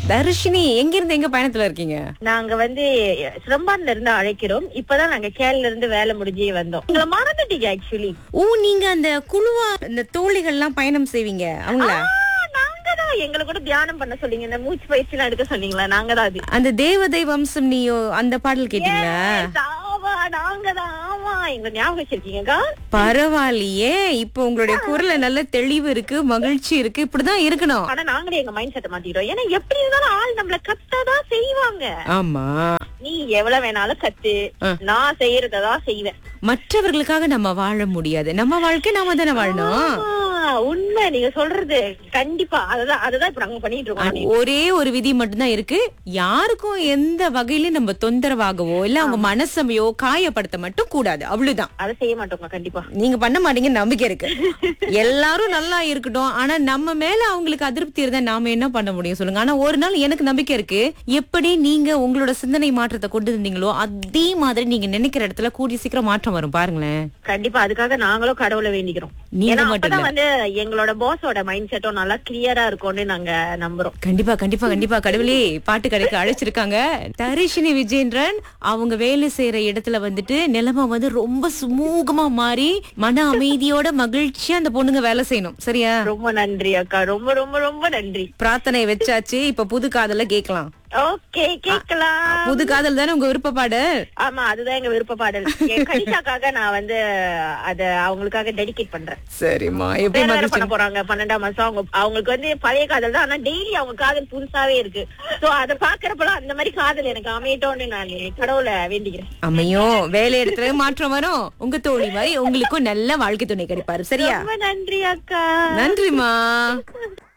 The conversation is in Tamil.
தர்ஷினி எங்க இருந்து எங்க பயணத்துல இருக்கீங்க நாங்க வந்து சிரம்பான்ல இருந்து அழைக்கிறோம் இப்பதான் நாங்க கேரள இருந்து வேலை முடிஞ்சே வந்தோம் உங்களை மறந்துட்டீங்க ஆக்சுவலி ஓ நீங்க அந்த குழுவா இந்த தோழிகள் எல்லாம் பயணம் செய்வீங்க அவங்களா நாங்க தான் எங்களை கூட தியானம் பண்ண சொன்னீங்க இந்த மூச்சு பயிற்சி எல்லாம் எடுக்க சொன்னீங்களா நாங்க தான் அது அந்த தேவதை வம்சம் நீயோ அந்த பாடல் கேட்டீங்களா Yes, ஆமா நாங்க தான் ஆமா எங்க ஞாபகம் வச்சிருக்கீங்கக்கா பரவாயில்லையே இப்போ உங்களுடைய குரல்ல நல்ல தெளிவு இருக்கு மகிழ்ச்சி இருக்கு இப்படிதான் இருக்கணும் ஆனா நாங்களே எங்க மைண்ட் செட்டை மாத்திட்டோம் ஏன்னா எப்படி இருந்தாலும் ஆள் நம்மள கத்தாதான் செய்வாங்க ஆமா நீ எவ்வளவு வேணாலும் கத்து நான் செய்யறதான் செய்வேன் மற்றவர்களுக்காக நம்ம வாழ முடியாது நம்ம வாழ்க்கை நாம தானே வாழணும் ஆ, உண்மை நீங்க சொல்றது கண்டிப்பா அததான் அததான் இப்ப நாங்க பண்ணிட்டு இருக்கோம் ஒரே ஒரு விதி மட்டும்தான் இருக்கு யாருக்கும் எந்த வகையிலும் நம்ம தொந்தரவாகவோ இல்ல அவங்க மனசமையோ காயப்படுத்த மட்டும் கூடாது அவ்வளவுதான் அதை செய்ய மாட்டோங்க கண்டிப்பா நீங்க பண்ண மாட்டீங்க நம்பிக்கை இருக்கு எல்லாரும் நல்லா இருக்கட்டும் ஆனா நம்ம மேல அவங்களுக்கு அதிருப்தி இருந்தா நாம என்ன பண்ண முடியும் சொல்லுங்க ஆனா ஒரு நாள் எனக்கு நம்பிக்கை இருக்கு எப்படி நீங்க உங்களோட சிந்தனை மாற்றத்தை கொண்டு வந்தீங்களோ அதே மாதிரி நீங்க நினைக்கிற இடத்துல கூடிய சீக்கிரம் மாற்றம் வரும் பாருங்களேன் கண்டிப்பா அதுக்காக நாங்களும் கடவுளை வேண்டிக்கிறோம் நீங்க ஏன்னா மட்டும் அப்பதான் வந்து எங்களோட பாஸோட மைண்ட் செட்டும் நல்லா கிளியரா இருக்கும்னு நாங்க நம்புறோம் கண்டிப்பா கண்டிப்பா கண்டிப்பா கடவுளே பாட்டு கடைக்கு அழைச்சிருக்காங்க தரிஷினி விஜேந்திரன் அவங்க வேலை செய்யற இடத்துல வந்துட்டு நிலைமை வந்து ரொம்ப சுமூகமா மாறி மன அமைதியோட மகிழ்ச்சியா அந்த பொண்ணுங்க வேலை செய்யணும் சரியா ரொம்ப நன்றி அக்கா ரொம்ப ரொம்ப ரொம்ப நன்றி பிரார்த்தனை வச்சாச்சு இப்ப புது காதல கேக்கலாம் ஓகே கேக்கலாம் புது காதல் தானே உங்க விருப்ப பாடல் ஆமா அதுதான் எங்க விருப்ப பாடல் என் கனிஷாக்காக நான் வந்து அத அவங்களுக்காக டெடிகேட் பண்றேன் சரிம்மா எப்படி வேற வேற மகிழ்ச்சி பண்ண போறாங்க பன்னெண்டாம் மாசம் அவங்க அவங்களுக்கு வந்து பழைய காதல் தான் ஆனா டெய்லி அவங்க காதல் புதுசாவே இருக்கு சோ அத பாக்குறப்பலாம் அந்த மாதிரி காதல் எனக்கு அமையட்டோம்னு நான் கடவுளை வேண்டிக்கிறேன் அமையும் வேலை இடத்துல மாற்றம் வரும் உங்க தோழி மாதிரி உங்களுக்கும் நல்ல வாழ்க்கை துணை கிடைப்பாரு சரியா ரொம்ப நன்றி அக்கா நன்றிமா